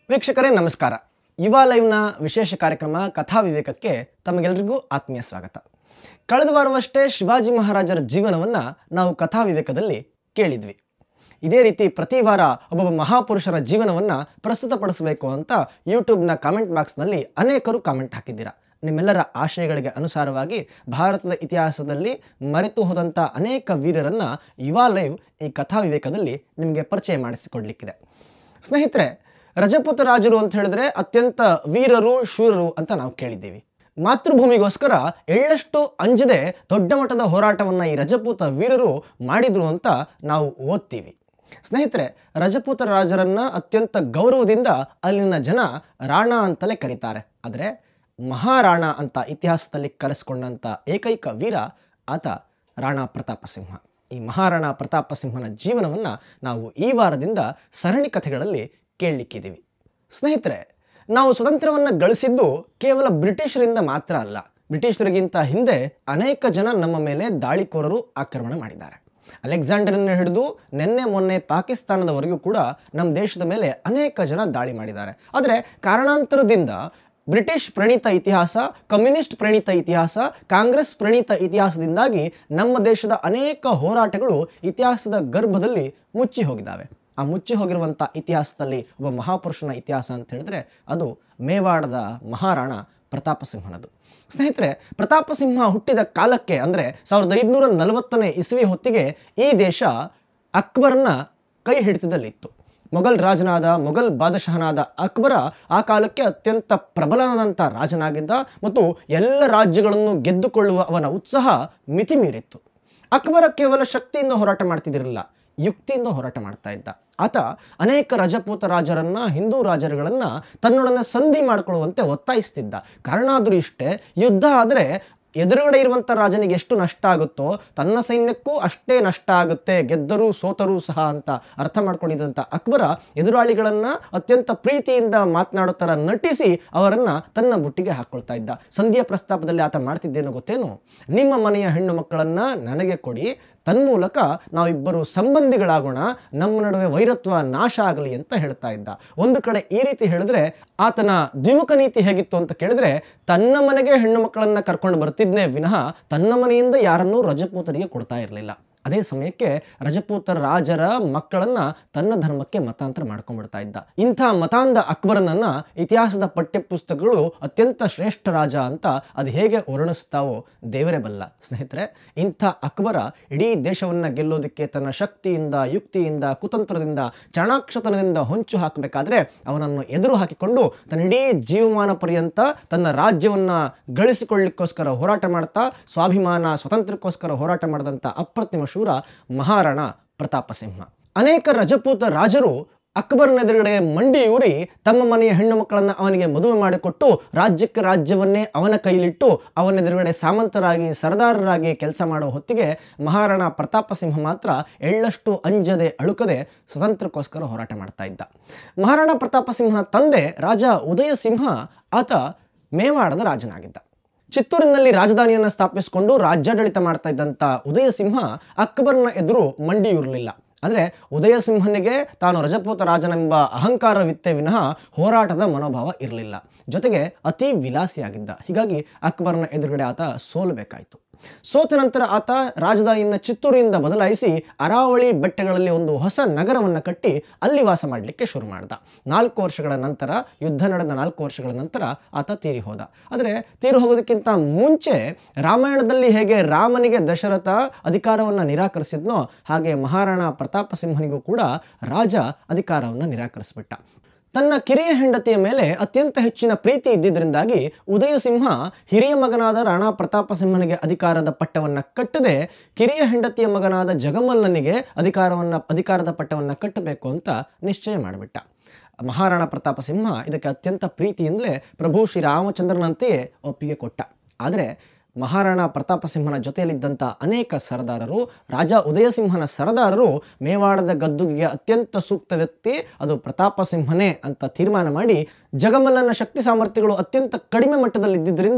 ವೀಕ್ಷಕರೇ ನಮಸ್ಕಾರ ಯುವ ಲೈವ್ನ ವಿಶೇಷ ಕಾರ್ಯಕ್ರಮ ಕಥಾ ವಿವೇಕಕ್ಕೆ ತಮಗೆಲ್ಲರಿಗೂ ಆತ್ಮೀಯ ಸ್ವಾಗತ ಕಳೆದ ವಾರವಷ್ಟೇ ಶಿವಾಜಿ ಮಹಾರಾಜರ ಜೀವನವನ್ನು ನಾವು ಕಥಾ ವಿವೇಕದಲ್ಲಿ ಕೇಳಿದ್ವಿ ಇದೇ ರೀತಿ ಪ್ರತಿ ವಾರ ಒಬ್ಬೊಬ್ಬ ಮಹಾಪುರುಷರ ಜೀವನವನ್ನು ಪ್ರಸ್ತುತಪಡಿಸಬೇಕು ಅಂತ ಯೂಟ್ಯೂಬ್ನ ಕಾಮೆಂಟ್ ಬಾಕ್ಸ್ನಲ್ಲಿ ಅನೇಕರು ಕಾಮೆಂಟ್ ಹಾಕಿದ್ದೀರಾ ನಿಮ್ಮೆಲ್ಲರ ಆಶಯಗಳಿಗೆ ಅನುಸಾರವಾಗಿ ಭಾರತದ ಇತಿಹಾಸದಲ್ಲಿ ಮರೆತು ಹೋದಂಥ ಅನೇಕ ವೀರರನ್ನು ಯುವ ಲೈವ್ ಈ ಕಥಾ ವಿವೇಕದಲ್ಲಿ ನಿಮಗೆ ಪರಿಚಯ ಮಾಡಿಸಿಕೊಡ್ಲಿಕ್ಕಿದೆ ಸ್ನೇಹಿತರೆ ರಜಪೂತ ರಾಜರು ಅಂತ ಹೇಳಿದ್ರೆ ಅತ್ಯಂತ ವೀರರು ಶೂರರು ಅಂತ ನಾವು ಕೇಳಿದ್ದೀವಿ ಮಾತೃಭೂಮಿಗೋಸ್ಕರ ಎಳ್ಳಷ್ಟು ಅಂಜದೆ ದೊಡ್ಡ ಮಟ್ಟದ ಹೋರಾಟವನ್ನು ಈ ರಜಪೂತ ವೀರರು ಮಾಡಿದ್ರು ಅಂತ ನಾವು ಓದ್ತೀವಿ ಸ್ನೇಹಿತರೆ ರಜಪೂತ ರಾಜರನ್ನ ಅತ್ಯಂತ ಗೌರವದಿಂದ ಅಲ್ಲಿನ ಜನ ರಾಣ ಅಂತಲೇ ಕರೀತಾರೆ ಆದರೆ ಮಹಾರಾಣ ಅಂತ ಇತಿಹಾಸದಲ್ಲಿ ಕರೆಸ್ಕೊಂಡಂಥ ಏಕೈಕ ವೀರ ಆತ ರಾಣಾ ಪ್ರತಾಪ ಸಿಂಹ ಈ ಮಹಾರಾಣ ಪ್ರತಾಪ ಸಿಂಹನ ಜೀವನವನ್ನು ನಾವು ಈ ವಾರದಿಂದ ಸರಣಿ ಕಥೆಗಳಲ್ಲಿ ಕೇಳಲಿಕ್ಕಿದ್ದೀವಿ ಸ್ನೇಹಿತರೆ ನಾವು ಸ್ವತಂತ್ರವನ್ನು ಗಳಿಸಿದ್ದು ಕೇವಲ ಬ್ರಿಟಿಷರಿಂದ ಮಾತ್ರ ಅಲ್ಲ ಬ್ರಿಟಿಷರಿಗಿಂತ ಹಿಂದೆ ಅನೇಕ ಜನ ನಮ್ಮ ಮೇಲೆ ದಾಳಿಕೋರರು ಆಕ್ರಮಣ ಮಾಡಿದ್ದಾರೆ ಅಲೆಕ್ಸಾಂಡರನ್ನು ಹಿಡಿದು ನಿನ್ನೆ ಮೊನ್ನೆ ಪಾಕಿಸ್ತಾನದವರೆಗೂ ಕೂಡ ನಮ್ಮ ದೇಶದ ಮೇಲೆ ಅನೇಕ ಜನ ದಾಳಿ ಮಾಡಿದ್ದಾರೆ ಆದರೆ ಕಾರಣಾಂತರದಿಂದ ಬ್ರಿಟಿಷ್ ಪ್ರಣೀತ ಇತಿಹಾಸ ಕಮ್ಯುನಿಸ್ಟ್ ಪ್ರಣೀತ ಇತಿಹಾಸ ಕಾಂಗ್ರೆಸ್ ಪ್ರಣೀತ ಇತಿಹಾಸದಿಂದಾಗಿ ನಮ್ಮ ದೇಶದ ಅನೇಕ ಹೋರಾಟಗಳು ಇತಿಹಾಸದ ಗರ್ಭದಲ್ಲಿ ಮುಚ್ಚಿ ಹೋಗಿದ್ದಾವೆ ಆ ಮುಚ್ಚಿ ಹೋಗಿರುವಂಥ ಇತಿಹಾಸದಲ್ಲಿ ಒಬ್ಬ ಮಹಾಪುರುಷನ ಇತಿಹಾಸ ಅಂತ ಹೇಳಿದ್ರೆ ಅದು ಮೇವಾಡದ ಮಹಾರಾಣ ಪ್ರತಾಪ ಸಿಂಹನದು ಸ್ನೇಹಿತರೆ ಪ್ರತಾಪ ಸಿಂಹ ಹುಟ್ಟಿದ ಕಾಲಕ್ಕೆ ಅಂದರೆ ಸಾವಿರದ ಐದುನೂರ ನಲವತ್ತನೇ ಇಸ್ವಿ ಹೊತ್ತಿಗೆ ಈ ದೇಶ ಅಕ್ಬರನ್ನ ಕೈ ಹಿಡಿತದಲ್ಲಿತ್ತು ಮೊಘಲ್ ರಾಜನಾದ ಮೊಘಲ್ ಬಾದಶಾಹನಾದ ಅಕ್ಬರ ಆ ಕಾಲಕ್ಕೆ ಅತ್ಯಂತ ಪ್ರಬಲನಾದಂಥ ರಾಜನಾಗಿದ್ದ ಮತ್ತು ಎಲ್ಲ ರಾಜ್ಯಗಳನ್ನು ಗೆದ್ದುಕೊಳ್ಳುವ ಅವನ ಉತ್ಸಾಹ ಮಿತಿ ಮೀರಿತ್ತು ಅಕ್ಬರ ಕೇವಲ ಶಕ್ತಿಯಿಂದ ಹೋರಾಟ ಮಾಡ್ತಿದ್ದಿರಲಿಲ್ಲ ಯುಕ್ತಿಯಿಂದ ಹೋರಾಟ ಮಾಡ್ತಾ ಇದ್ದ ಆತ ಅನೇಕ ರಜಪೂತ ರಾಜರನ್ನ ಹಿಂದೂ ರಾಜರುಗಳನ್ನ ತನ್ನೊಡನೆ ಸಂಧಿ ಮಾಡಿಕೊಳ್ಳುವಂತೆ ಒತ್ತಾಯಿಸ್ತಿದ್ದ ಕಾರಣ ಆದರೂ ಇಷ್ಟೇ ಯುದ್ಧ ಆದರೆ ಎದುರುಗಡೆ ಇರುವಂಥ ರಾಜನಿಗೆ ಎಷ್ಟು ನಷ್ಟ ಆಗುತ್ತೋ ತನ್ನ ಸೈನ್ಯಕ್ಕೂ ಅಷ್ಟೇ ನಷ್ಟ ಆಗುತ್ತೆ ಗೆದ್ದರೂ ಸೋತರೂ ಸಹ ಅಂತ ಅರ್ಥ ಮಾಡ್ಕೊಂಡಿದ್ದಂಥ ಅಕ್ಬರ ಎದುರಾಳಿಗಳನ್ನು ಅತ್ಯಂತ ಪ್ರೀತಿಯಿಂದ ಮಾತನಾಡೋ ಥರ ನಟಿಸಿ ಅವರನ್ನು ತನ್ನ ಬುಟ್ಟಿಗೆ ಹಾಕ್ಕೊಳ್ತಾ ಇದ್ದ ಸಂಧಿಯ ಪ್ರಸ್ತಾಪದಲ್ಲಿ ಆತ ಮಾಡ್ತಿದ್ದೇನೋ ಗೊತ್ತೇನು ನಿಮ್ಮ ಮನೆಯ ಹೆಣ್ಣು ಮಕ್ಕಳನ್ನು ನನಗೆ ಕೊಡಿ ತನ್ಮೂಲಕ ನಾವಿಬ್ಬರು ಸಂಬಂಧಿಗಳಾಗೋಣ ನಮ್ಮ ನಡುವೆ ವೈರತ್ವ ನಾಶ ಆಗಲಿ ಅಂತ ಹೇಳ್ತಾ ಇದ್ದ ಒಂದು ಕಡೆ ಈ ರೀತಿ ಹೇಳಿದ್ರೆ ಆತನ ದ್ವಿಮುಖ ನೀತಿ ಹೇಗಿತ್ತು ಅಂತ ಕೇಳಿದ್ರೆ ತನ್ನ ಮನೆಗೆ ಹೆಣ್ಣು ಮಕ್ಕಳನ್ನ ಕರ್ಕೊಂಡು ಬರ್ತಿದ್ನೇ ವಿನಃ ತನ್ನ ಮನೆಯಿಂದ ಯಾರನ್ನೂ ರಜಪೂತರಿಗೆ ಕೊಡ್ತಾ ಇರಲಿಲ್ಲ ಅದೇ ಸಮಯಕ್ಕೆ ರಜಪೂತ ರಾಜರ ಮಕ್ಕಳನ್ನ ತನ್ನ ಧರ್ಮಕ್ಕೆ ಮತಾಂತರ ಮಾಡ್ಕೊಂಡ್ಬಿಡ್ತಾ ಇದ್ದ ಇಂಥ ಮತಾಂಧ ಅಕ್ಬರನನ್ನ ಇತಿಹಾಸದ ಪಠ್ಯಪುಸ್ತಕಗಳು ಅತ್ಯಂತ ಶ್ರೇಷ್ಠ ರಾಜ ಅಂತ ಅದು ಹೇಗೆ ವರ್ಣಿಸ್ತಾವೋ ದೇವರೇ ಬಲ್ಲ ಸ್ನೇಹಿತರೆ ಇಂಥ ಅಕ್ಬರ ಇಡೀ ದೇಶವನ್ನ ಗೆಲ್ಲೋದಕ್ಕೆ ತನ್ನ ಶಕ್ತಿಯಿಂದ ಯುಕ್ತಿಯಿಂದ ಕುತಂತ್ರದಿಂದ ಚಾಣಾಕ್ಷತನದಿಂದ ಹೊಂಚು ಹಾಕಬೇಕಾದ್ರೆ ಅವನನ್ನು ಎದುರು ಹಾಕಿಕೊಂಡು ತನ್ನ ಇಡೀ ಜೀವಮಾನ ಪರ್ಯಂತ ತನ್ನ ರಾಜ್ಯವನ್ನ ಗಳಿಸಿಕೊಳ್ಳಿಕ್ಕೋಸ್ಕರ ಹೋರಾಟ ಮಾಡ್ತಾ ಸ್ವಾಭಿಮಾನ ಸ್ವಾತಂತ್ರ್ಯಕ್ಕೋಸ್ಕರ ಹೋರಾಟ ಮಾಡಿದಂಥ ಅಪ್ರತಿಮ ಶೂರ ಮಹಾರಾಣ ಪ್ರತಾಪ ಸಿಂಹ ಅನೇಕ ರಜಪೂತ ರಾಜರು ಅಕ್ಬರ್ನ ಎದುರುಗಡೆ ಮಂಡಿಯೂರಿ ತಮ್ಮ ಮನೆಯ ಹೆಣ್ಣು ಮಕ್ಕಳನ್ನು ಅವನಿಗೆ ಮದುವೆ ಮಾಡಿಕೊಟ್ಟು ರಾಜ್ಯಕ್ಕೆ ರಾಜ್ಯವನ್ನೇ ಅವನ ಕೈಲಿಟ್ಟು ಅವನ ಎದುರುಗಡೆ ಸಾಮಂತರಾಗಿ ಸರದಾರರಾಗಿ ಕೆಲಸ ಮಾಡೋ ಹೊತ್ತಿಗೆ ಮಹಾರಾಣ ಪ್ರತಾಪ ಸಿಂಹ ಮಾತ್ರ ಎಳ್ಳಷ್ಟು ಅಂಜದೆ ಅಳುಕದೆ ಸ್ವತಂತ್ರಕ್ಕೋಸ್ಕರ ಹೋರಾಟ ಮಾಡ್ತಾ ಇದ್ದ ಮಹಾರಾಣ ಪ್ರತಾಪ ಸಿಂಹನ ತಂದೆ ರಾಜ ಉದಯ ಸಿಂಹ ಆತ ಮೇವಾಡದ ರಾಜನಾಗಿದ್ದ ಚಿತ್ತೂರಿನಲ್ಲಿ ರಾಜಧಾನಿಯನ್ನು ಸ್ಥಾಪಿಸಿಕೊಂಡು ರಾಜ್ಯಾಡಳಿತ ಮಾಡ್ತಾ ಇದ್ದಂಥ ಉದಯ ಸಿಂಹ ಅಕ್ಬರ್ನ ಎದುರು ಮಂಡಿಯೂರಲಿಲ್ಲ ಆದರೆ ಉದಯ ಸಿಂಹನಿಗೆ ತಾನು ರಜಪೂತ ರಾಜನೆಂಬ ಅಹಂಕಾರವಿತ್ತೇ ವಿನಃ ಹೋರಾಟದ ಮನೋಭಾವ ಇರಲಿಲ್ಲ ಜೊತೆಗೆ ಅತಿ ವಿಲಾಸಿಯಾಗಿದ್ದ ಹೀಗಾಗಿ ಅಕ್ಬರ್ನ ಎದುರುಗಡೆ ಆತ ಸೋಲಬೇಕಾಯಿತು ಸೋತ ನಂತರ ಆತ ರಾಜಧಾನಿಯಿಂದ ಚಿತ್ತೂರಿನಿಂದ ಬದಲಾಯಿಸಿ ಅರಾವಳಿ ಬೆಟ್ಟಗಳಲ್ಲಿ ಒಂದು ಹೊಸ ನಗರವನ್ನು ಕಟ್ಟಿ ಅಲ್ಲಿ ವಾಸ ಮಾಡಲಿಕ್ಕೆ ಶುರು ಮಾಡ್ದ ನಾಲ್ಕು ವರ್ಷಗಳ ನಂತರ ಯುದ್ಧ ನಡೆದ ನಾಲ್ಕು ವರ್ಷಗಳ ನಂತರ ಆತ ತೀರಿ ಹೋದ ಆದರೆ ತೀರಿ ಹೋಗೋದಕ್ಕಿಂತ ಮುಂಚೆ ರಾಮಾಯಣದಲ್ಲಿ ಹೇಗೆ ರಾಮನಿಗೆ ದಶರಥ ಅಧಿಕಾರವನ್ನು ನಿರಾಕರಿಸಿದ್ನೋ ಹಾಗೆ ಮಹಾರಾಣ ಪ್ರತಾಪ ಸಿಂಹನಿಗೂ ಕೂಡ ರಾಜ ಅಧಿಕಾರವನ್ನು ನಿರಾಕರಿಸಿಬಿಟ್ಟ ತನ್ನ ಕಿರಿಯ ಹೆಂಡತಿಯ ಮೇಲೆ ಅತ್ಯಂತ ಹೆಚ್ಚಿನ ಪ್ರೀತಿ ಇದ್ದಿದ್ದರಿಂದಾಗಿ ಉದಯ ಸಿಂಹ ಹಿರಿಯ ಮಗನಾದ ರಾಣಾ ಪ್ರತಾಪ ಸಿಂಹನಿಗೆ ಅಧಿಕಾರದ ಪಟ್ಟವನ್ನು ಕಟ್ಟದೆ ಕಿರಿಯ ಹೆಂಡತಿಯ ಮಗನಾದ ಜಗಮಲ್ಲನಿಗೆ ಅಧಿಕಾರವನ್ನು ಅಧಿಕಾರದ ಪಟ್ಟವನ್ನು ಕಟ್ಟಬೇಕು ಅಂತ ನಿಶ್ಚಯ ಮಾಡಿಬಿಟ್ಟ ಮಹಾರಾಣ ಪ್ರತಾಪ ಸಿಂಹ ಇದಕ್ಕೆ ಅತ್ಯಂತ ಪ್ರೀತಿಯಿಂದಲೇ ಪ್ರಭು ಶ್ರೀರಾಮಚಂದ್ರನಂತೆಯೇ ಒಪ್ಪಿಗೆ ಕೊಟ್ಟ ಆದರೆ ಮಹಾರಾಣ ಪ್ರತಾಪ ಸಿಂಹನ ಜೊತೆಯಲ್ಲಿದ್ದಂಥ ಅನೇಕ ಸರದಾರರು ರಾಜ ಉದಯಸಿಂಹನ ಸರದಾರರು ಮೇವಾಡದ ಗದ್ದುಗೆಗೆ ಅತ್ಯಂತ ಸೂಕ್ತ ವ್ಯಕ್ತಿ ಅದು ಪ್ರತಾಪ ಸಿಂಹನೇ ಅಂತ ತೀರ್ಮಾನ ಮಾಡಿ ಜಗಮಲ್ಲನ ಶಕ್ತಿ ಸಾಮರ್ಥ್ಯಗಳು ಅತ್ಯಂತ ಕಡಿಮೆ ಮಟ್ಟದಲ್ಲಿ ಇದ್ದಿದ್ದರಿಂದ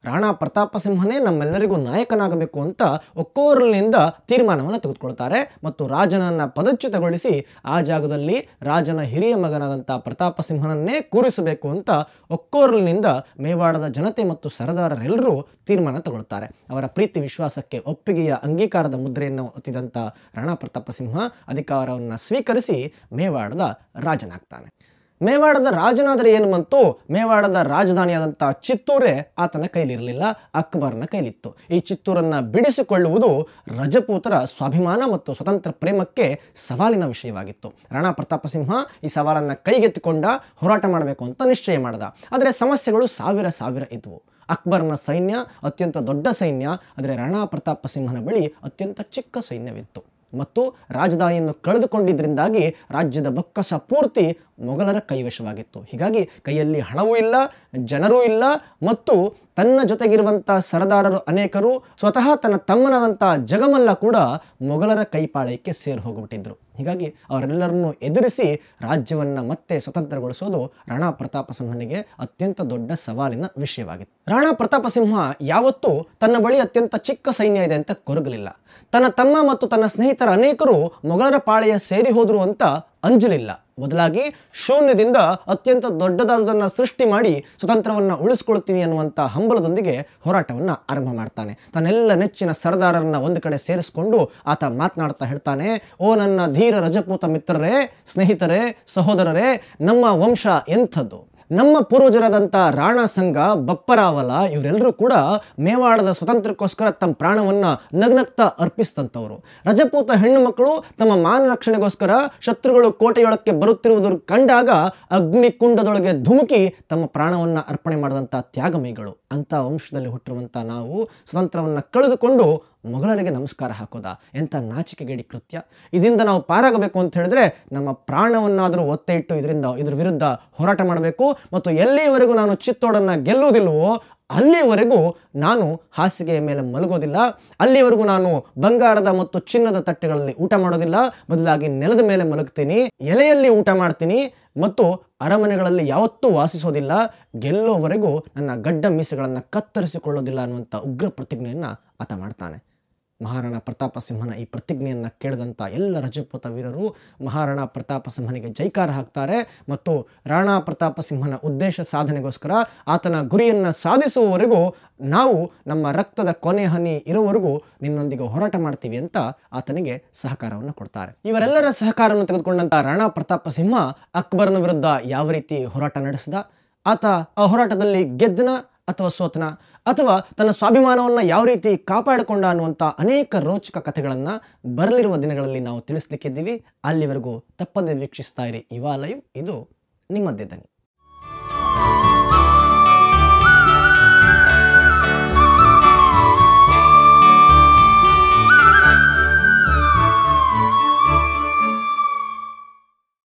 ರಾಣಾ ಪ್ರತಾಪ ಸಿಂಹನೇ ನಮ್ಮೆಲ್ಲರಿಗೂ ನಾಯಕನಾಗಬೇಕು ಅಂತ ಒಕ್ಕೋರಲಿನಿಂದ ತೀರ್ಮಾನವನ್ನು ತೆಗೆದುಕೊಳ್ತಾರೆ ಮತ್ತು ರಾಜನನ್ನ ಪದಚ್ಯುತಗೊಳಿಸಿ ಆ ಜಾಗದಲ್ಲಿ ರಾಜನ ಹಿರಿಯ ಮಗನಾದಂಥ ಪ್ರತಾಪ ಸಿಂಹನನ್ನೇ ಕೂರಿಸಬೇಕು ಅಂತ ಒಕ್ಕೋರಲಿನಿಂದ ಮೇವಾಡದ ಜನತೆ ಮತ್ತು ಸರದಾರರೆಲ್ಲರೂ ತೀರ್ಮಾನ ತಗೊಳ್ತಾರೆ ಅವರ ಪ್ರೀತಿ ವಿಶ್ವಾಸಕ್ಕೆ ಒಪ್ಪಿಗೆಯ ಅಂಗೀಕಾರದ ಮುದ್ರೆಯನ್ನು ಒತ್ತಿದಂಥ ರಾಣಾ ಪ್ರತಾಪ ಸಿಂಹ ಅಧಿಕಾರವನ್ನು ಸ್ವೀಕರಿಸಿ ಮೇವಾಡದ ರಾಜನಾಗ್ತಾನೆ ಮೇವಾಡದ ರಾಜನಾದರೆ ಏನು ಬಂತು ಮೇವಾಡದ ರಾಜಧಾನಿಯಾದಂಥ ಚಿತ್ತೂರೇ ಆತನ ಕೈಲಿರಲಿಲ್ಲ ಅಕ್ಬರ್ನ ಕೈಲಿತ್ತು ಈ ಚಿತ್ತೂರನ್ನು ಬಿಡಿಸಿಕೊಳ್ಳುವುದು ರಜಪೂತರ ಸ್ವಾಭಿಮಾನ ಮತ್ತು ಸ್ವತಂತ್ರ ಪ್ರೇಮಕ್ಕೆ ಸವಾಲಿನ ವಿಷಯವಾಗಿತ್ತು ರಾಣಾ ಪ್ರತಾಪ ಸಿಂಹ ಈ ಸವಾಲನ್ನು ಕೈಗೆತ್ತಿಕೊಂಡ ಹೋರಾಟ ಮಾಡಬೇಕು ಅಂತ ನಿಶ್ಚಯ ಮಾಡಿದ ಆದರೆ ಸಮಸ್ಯೆಗಳು ಸಾವಿರ ಸಾವಿರ ಇದ್ವು ಅಕ್ಬರ್ನ ಸೈನ್ಯ ಅತ್ಯಂತ ದೊಡ್ಡ ಸೈನ್ಯ ಆದರೆ ರಾಣಾ ಪ್ರತಾಪ ಸಿಂಹನ ಬಳಿ ಅತ್ಯಂತ ಚಿಕ್ಕ ಸೈನ್ಯವಿತ್ತು ಮತ್ತು ರಾಜಧಾನಿಯನ್ನು ಕಳೆದುಕೊಂಡಿದ್ದರಿಂದಾಗಿ ರಾಜ್ಯದ ಬೊಕ್ಕಸ ಪೂರ್ತಿ ಮೊಘಲರ ಕೈವಶವಾಗಿತ್ತು ಹೀಗಾಗಿ ಕೈಯಲ್ಲಿ ಹಣವೂ ಇಲ್ಲ ಜನರೂ ಇಲ್ಲ ಮತ್ತು ತನ್ನ ಜೊತೆಗಿರುವಂಥ ಸರದಾರರು ಅನೇಕರು ಸ್ವತಃ ತನ್ನ ತಮ್ಮನಾದಂಥ ಜಗಮಲ್ಲ ಕೂಡ ಮೊಘಲರ ಕೈಪಾಳಯಕ್ಕೆ ಸೇರಿ ಹೋಗಿಬಿಟ್ಟಿದ್ರು ಹೀಗಾಗಿ ಅವರೆಲ್ಲರನ್ನು ಎದುರಿಸಿ ರಾಜ್ಯವನ್ನು ಮತ್ತೆ ಸ್ವತಂತ್ರಗೊಳಿಸೋದು ರಾಣಾ ಪ್ರತಾಪ ಸಿಂಹನಿಗೆ ಅತ್ಯಂತ ದೊಡ್ಡ ಸವಾಲಿನ ವಿಷಯವಾಗಿತ್ತು ರಾಣಾ ಪ್ರತಾಪ ಸಿಂಹ ಯಾವತ್ತೂ ತನ್ನ ಬಳಿ ಅತ್ಯಂತ ಚಿಕ್ಕ ಸೈನ್ಯ ಇದೆ ಅಂತ ಕೊರಗಲಿಲ್ಲ ತನ್ನ ತಮ್ಮ ಮತ್ತು ತನ್ನ ಸ್ನೇಹಿತರ ಅನೇಕರು ಮೊಘಲರ ಪಾಳೆಯ ಸೇರಿ ಹೋದ್ರು ಅಂತ ಅಂಜಲಿಲ್ಲ ಬದಲಾಗಿ ಶೂನ್ಯದಿಂದ ಅತ್ಯಂತ ದೊಡ್ಡದಾದದನ್ನು ಸೃಷ್ಟಿ ಮಾಡಿ ಸ್ವತಂತ್ರವನ್ನು ಉಳಿಸ್ಕೊಳ್ತೀನಿ ಅನ್ನುವಂಥ ಹಂಬಲದೊಂದಿಗೆ ಹೋರಾಟವನ್ನು ಆರಂಭ ಮಾಡ್ತಾನೆ ತನ್ನೆಲ್ಲ ನೆಚ್ಚಿನ ಸರದಾರರನ್ನ ಒಂದು ಕಡೆ ಸೇರಿಸಿಕೊಂಡು ಆತ ಮಾತನಾಡ್ತಾ ಹೇಳ್ತಾನೆ ಓ ನನ್ನ ಧೀರ ರಜಪೂತ ಮಿತ್ರರೇ ಸ್ನೇಹಿತರೇ ಸಹೋದರರೇ ನಮ್ಮ ವಂಶ ಎಂಥದ್ದು ನಮ್ಮ ಪೂರ್ವಜರಾದಂಥ ರಾಣಾ ಸಂಘ ಬಪ್ಪರಾವಲ ಇವರೆಲ್ಲರೂ ಕೂಡ ಮೇವಾಡದ ಸ್ವತಂತ್ರಕ್ಕೋಸ್ಕರ ತಮ್ಮ ಪ್ರಾಣವನ್ನು ನಗ್ನಗ್ತಾ ಅರ್ಪಿಸಿದಂಥವ್ರು ರಜಪೂತ ಹೆಣ್ಣು ಮಕ್ಕಳು ತಮ್ಮ ಮಾನ ರಕ್ಷಣೆಗೋಸ್ಕರ ಶತ್ರುಗಳು ಕೋಟೆಯೊಳಕ್ಕೆ ಬರುತ್ತಿರುವುದನ್ನು ಕಂಡಾಗ ಅಗ್ನಿಕುಂಡದೊಳಗೆ ಧುಮುಕಿ ತಮ್ಮ ಪ್ರಾಣವನ್ನು ಅರ್ಪಣೆ ಮಾಡಿದಂಥ ತ್ಯಾಗಮಯಿಗಳು ಅಂಥ ವಂಶದಲ್ಲಿ ಹುಟ್ಟಿರುವಂಥ ನಾವು ಸ್ವತಂತ್ರವನ್ನು ಕಳೆದುಕೊಂಡು ಮೊಘಲರಿಗೆ ನಮಸ್ಕಾರ ಹಾಕೋದ ಎಂಥ ನಾಚಿಕೆಗೇಡಿ ಕೃತ್ಯ ಇದರಿಂದ ನಾವು ಪಾರಾಗಬೇಕು ಅಂತ ಹೇಳಿದ್ರೆ ನಮ್ಮ ಪ್ರಾಣವನ್ನಾದರೂ ಒತ್ತೆ ಇಟ್ಟು ಇದರಿಂದ ಇದ್ರ ವಿರುದ್ಧ ಹೋರಾಟ ಮಾಡಬೇಕು ಮತ್ತು ಎಲ್ಲಿಯವರೆಗೂ ನಾನು ಚಿತ್ತೋಡನ್ನು ಗೆಲ್ಲುವುದಿಲ್ಲವೋ ಅಲ್ಲಿಯವರೆಗೂ ನಾನು ಹಾಸಿಗೆಯ ಮೇಲೆ ಮಲಗೋದಿಲ್ಲ ಅಲ್ಲಿವರೆಗೂ ನಾನು ಬಂಗಾರದ ಮತ್ತು ಚಿನ್ನದ ತಟ್ಟೆಗಳಲ್ಲಿ ಊಟ ಮಾಡೋದಿಲ್ಲ ಬದಲಾಗಿ ನೆಲದ ಮೇಲೆ ಮಲಗ್ತೀನಿ ಎಲೆಯಲ್ಲಿ ಊಟ ಮಾಡ್ತೀನಿ ಮತ್ತು ಅರಮನೆಗಳಲ್ಲಿ ಯಾವತ್ತೂ ವಾಸಿಸೋದಿಲ್ಲ ಗೆಲ್ಲೋವರೆಗೂ ನನ್ನ ಗಡ್ಡ ಮೀಸೆಗಳನ್ನು ಕತ್ತರಿಸಿಕೊಳ್ಳೋದಿಲ್ಲ ಅನ್ನುವಂಥ ಉಗ್ರ ಪ್ರತಿಜ್ಞೆಯನ್ನು ಆತ ಮಾಡ್ತಾನೆ ಮಹಾರಾಣಾ ಪ್ರತಾಪ ಸಿಂಹನ ಈ ಪ್ರತಿಜ್ಞೆಯನ್ನು ಕೇಳಿದಂಥ ಎಲ್ಲ ರಜಪೂತ ವೀರರು ಮಹಾರಾಣಾ ಪ್ರತಾಪ ಸಿಂಹನಿಗೆ ಜೈಕಾರ ಹಾಕ್ತಾರೆ ಮತ್ತು ರಾಣಾ ಪ್ರತಾಪ ಸಿಂಹನ ಉದ್ದೇಶ ಸಾಧನೆಗೋಸ್ಕರ ಆತನ ಗುರಿಯನ್ನು ಸಾಧಿಸುವವರೆಗೂ ನಾವು ನಮ್ಮ ರಕ್ತದ ಕೊನೆ ಹನಿ ಇರುವವರೆಗೂ ನಿನ್ನೊಂದಿಗೆ ಹೋರಾಟ ಮಾಡ್ತೀವಿ ಅಂತ ಆತನಿಗೆ ಸಹಕಾರವನ್ನು ಕೊಡ್ತಾರೆ ಇವರೆಲ್ಲರ ಸಹಕಾರವನ್ನು ತೆಗೆದುಕೊಂಡಂಥ ರಾಣಾ ಪ್ರತಾಪ ಸಿಂಹ ಅಕ್ಬರನ ವಿರುದ್ಧ ಯಾವ ರೀತಿ ಹೋರಾಟ ನಡೆಸಿದ ಆತ ಆ ಹೋರಾಟದಲ್ಲಿ ಗೆದ್ದನ ಅಥವಾ ಸೋತನ ಅಥವಾ ತನ್ನ ಸ್ವಾಭಿಮಾನವನ್ನು ಯಾವ ರೀತಿ ಕಾಪಾಡಿಕೊಂಡ ಅನ್ನುವಂಥ ಅನೇಕ ರೋಚಕ ಕಥೆಗಳನ್ನು ಬರಲಿರುವ ದಿನಗಳಲ್ಲಿ ನಾವು ತಿಳಿಸ್ಲಿಕ್ಕಿದ್ದೀವಿ ಅಲ್ಲಿವರೆಗೂ ತಪ್ಪದೆ ವೀಕ್ಷಿಸ್ತಾ ಇರಿ ಯುವ ಲೈವ್ ಇದು ನಿಮ್ಮದ್ದೇ ದನಿ